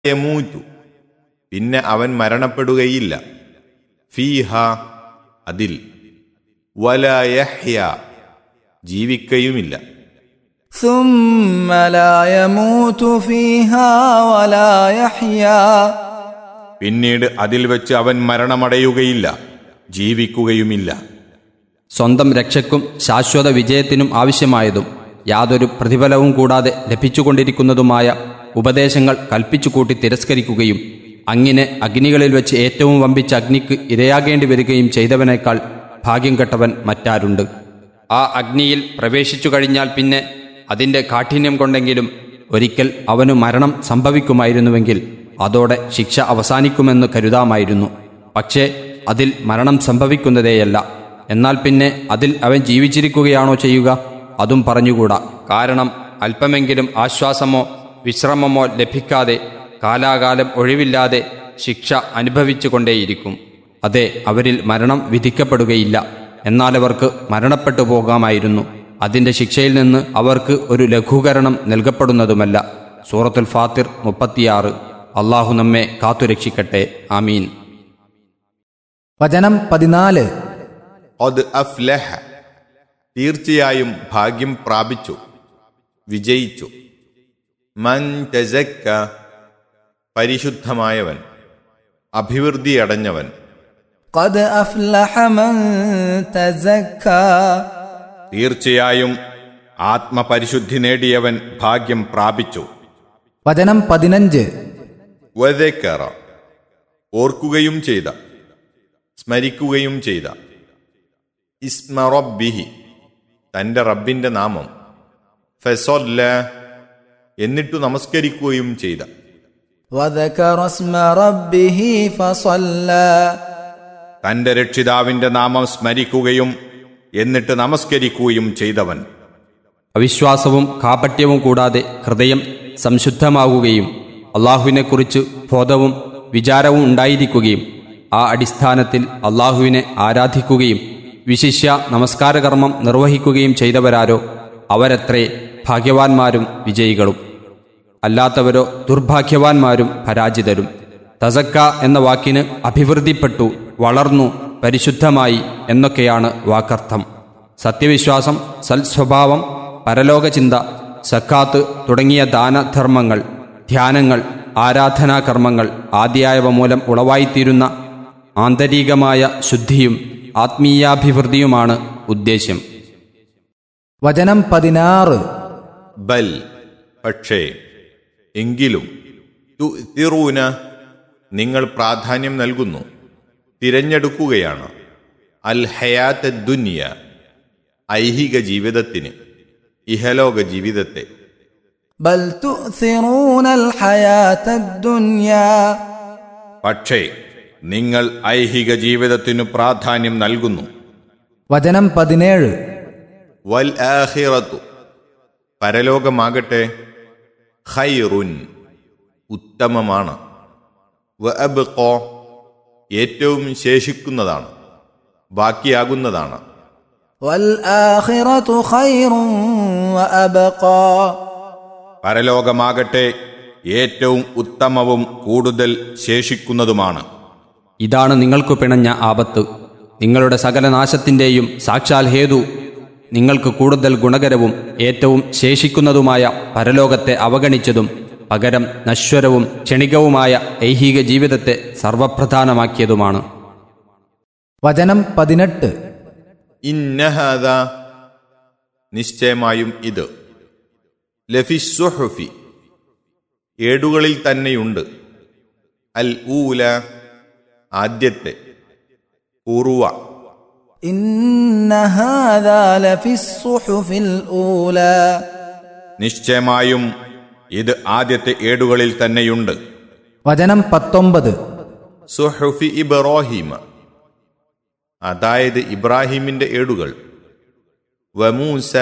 യമൂറ്റു പിന്നെ അവൻ മരണപ്പെടുകയില്ല ഫീഹ അതിൽ വലയഹ്യ ജീവിക്കയുമില്ല ثم لا يموت فيها ولا يحيا പിന്നീട് അതിൽ വെച്ച് അവൻ മരണമടയുകയില്ല ജീവിക്കുകയുമില്ല സ്വന്തം രക്ഷയ്ക്കും ശാശ്വത വിജയത്തിനും ആവശ്യമായതും യാതൊരു പ്രതിഫലവും കൂടാതെ ലഭിച്ചുകൊണ്ടിരിക്കുന്നതുമായ ഉപദേശങ്ങൾ കൽപ്പിച്ചുകൂട്ടി തിരസ്കരിക്കുകയും അങ്ങിനെ അഗ്നികളിൽ വെച്ച് ഏറ്റവും വമ്പിച്ച അഗ്നിക്ക് ഇരയാകേണ്ടി വരികയും ചെയ്തവനേക്കാൾ ഭാഗ്യം കെട്ടവൻ മറ്റാരുണ്ട് ആ അഗ്നിയിൽ പ്രവേശിച്ചു കഴിഞ്ഞാൽ പിന്നെ അതിൻ്റെ കാഠിന്യം കൊണ്ടെങ്കിലും ഒരിക്കൽ അവനു മരണം സംഭവിക്കുമായിരുന്നുവെങ്കിൽ അതോടെ ശിക്ഷ അവസാനിക്കുമെന്ന് കരുതാമായിരുന്നു പക്ഷേ അതിൽ മരണം സംഭവിക്കുന്നതേയല്ല എന്നാൽ പിന്നെ അതിൽ അവൻ ജീവിച്ചിരിക്കുകയാണോ ചെയ്യുക അതും പറഞ്ഞുകൂടാ കാരണം അല്പമെങ്കിലും ആശ്വാസമോ വിശ്രമമോ ലഭിക്കാതെ കാലാകാലം ഒഴിവില്ലാതെ ശിക്ഷ അനുഭവിച്ചു കൊണ്ടേയിരിക്കും അതെ അവരിൽ മരണം വിധിക്കപ്പെടുകയില്ല എന്നാൽ അവർക്ക് മരണപ്പെട്ടു പോകാമായിരുന്നു അതിന്റെ ശിക്ഷയിൽ നിന്ന് അവർക്ക് ഒരു ലഘൂകരണം നൽകപ്പെടുന്നതുമല്ല സൂറത്തുൽ ഫാത്തിർ മുപ്പത്തിയാറ് അള്ളാഹു നമ്മെ കാത്തുരക്ഷിക്കട്ടെ ആമീൻ വചനം പതിനാല് അത് അഫ്ലഹ തീർച്ചയായും ഭാഗ്യം പ്രാപിച്ചു വിജയിച്ചു മൻ തസക്ക പരിശുദ്ധമായവൻ അഭിവൃദ്ധിയടഞ്ഞവൻ قد أفلح من تزكى തീർച്ചയായും ആത്മപരിശുദ്ധി നേടിയവൻ ഭാഗ്യം പ്രാപിച്ചു വചനം പതിനഞ്ച് വതേക്കറ ഓർക്കുകയും ചെയ്ത സ്മരിക്കുകയും ചെയ്ത ഇസ്മറബിഹി തന്റെ റബ്ബിന്റെ നാമം ഫെസൊല്ല എന്നിട്ടു നമസ്കരിക്കുകയും ചെയ്ത وذكر اسم ربه فصلى തന്റെ രക്ഷിതാവിന്റെ നാമം സ്മരിക്കുകയും എന്നിട്ട് നമസ്കരിക്കുകയും ചെയ്തവൻ അവിശ്വാസവും കാപട്യവും കൂടാതെ ഹൃദയം സംശുദ്ധമാകുകയും അള്ളാഹുവിനെക്കുറിച്ച് ബോധവും വിചാരവും ഉണ്ടായിരിക്കുകയും ആ അടിസ്ഥാനത്തിൽ അള്ളാഹുവിനെ ആരാധിക്കുകയും വിശിഷ്യ നമസ്കാരകർമ്മം നിർവഹിക്കുകയും ചെയ്തവരാരോ അവരത്രേ ഭാഗ്യവാന്മാരും വിജയികളും അല്ലാത്തവരോ ദുർഭാഗ്യവാന്മാരും പരാജിതരും തസക്ക എന്ന വാക്കിന് അഭിവൃദ്ധിപ്പെട്ടു വളർന്നു പരിശുദ്ധമായി എന്നൊക്കെയാണ് വാക്കർത്ഥം സത്യവിശ്വാസം സൽസ്വഭാവം പരലോകചിന്ത സക്കാത്ത് തുടങ്ങിയ ദാനധർമ്മങ്ങൾ ധ്യാനങ്ങൾ ആരാധനാകർമ്മങ്ങൾ ആദിയായവ മൂലം ഉളവായിത്തീരുന്ന ആന്തരികമായ ശുദ്ധിയും ആത്മീയാഭിവൃദ്ധിയുമാണ് ഉദ്ദേശ്യം വചനം പതിനാറ് ബൽ പക്ഷേ എങ്കിലും തുതിറൂന നിങ്ങൾ പ്രാധാന്യം നൽകുന്നു തിരഞ്ഞെടുക്കുകയാണ് അൽ ഹയാത്ത് ദുനിയ ഐഹിക ജീവിതത്തിന് ഇഹലോക ജീവിതത്തെ بل تؤثرون الحياة الدنيا പക്ഷേ നിങ്ങൾ ഐഹിക ജീവിതത്തിനു പ്രാധാന്യം നൽകുന്നു വചനം പതിനേഴ് വൽ ആഖിറത്തു പരലോകമാകട്ടെ ഖൈറുൻ ഉത്തമമാണ് വ അബ്ഖാ ഏറ്റവും ശേഷിക്കുന്നതാണ് ബാക്കിയാകുന്നതാണ് والآخرة خير وأبقى പരലോകമാകട്ടെ ഏറ്റവും ഉത്തമവും കൂടുതൽ ശേഷിക്കുന്നതുമാണ് ഇതാണ് നിങ്ങൾക്കു പിണഞ്ഞ ആപത്ത് നിങ്ങളുടെ സകല നാശത്തിൻ്റെയും സാക്ഷാൽ ഹേതു നിങ്ങൾക്ക് കൂടുതൽ ഗുണകരവും ഏറ്റവും ശേഷിക്കുന്നതുമായ പരലോകത്തെ അവഗണിച്ചതും പകരം നശ്വരവും ക്ഷണികവുമായ ഐഹിക ജീവിതത്തെ സർവപ്രധാനമാക്കിയതുമാണ് വചനം പതിനെട്ട് ഇന്നഹദ നിശ്ചയമായും ഇത് ലഫിസ്സുഹുഫി ഏടുകളിൽ തന്നെയുണ്ട് അൽ ഊല ആദ്യത്തെ പൂർവ إن هذا لفي الصحف الأولى നിശ്ചയമായും ഇത് ആദ്യത്തെ ഏടുകളിൽ തന്നെയുണ്ട് വചനം പത്തൊമ്പത് സുഹുഫി ഇബ്രാഹിം അതായത് ഇബ്രാഹിമിന്റെ ഏടുകൾ വമൂസ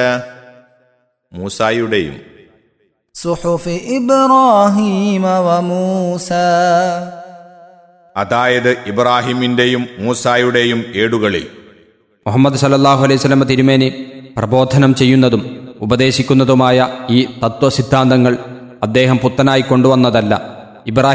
മൂസായുടെയും صحف إبراهيم وموسى അതായത് ഇബ്രാഹിമിന്റെയും മൂസായുടെയും ഏടുകളിൽ മുഹമ്മദ് സല്ലല്ലാഹു അലൈഹി സ്വലമ തിരുമേനി പ്രബോധനം ചെയ്യുന്നതും ഉപദേശിക്കുന്നതുമായ ഈ തത്വസിദ്ധാന്തങ്ങൾ അദ്ദേഹം പുത്തനായി കൊണ്ടുവന്നതല്ല ഇബ്രാഹിം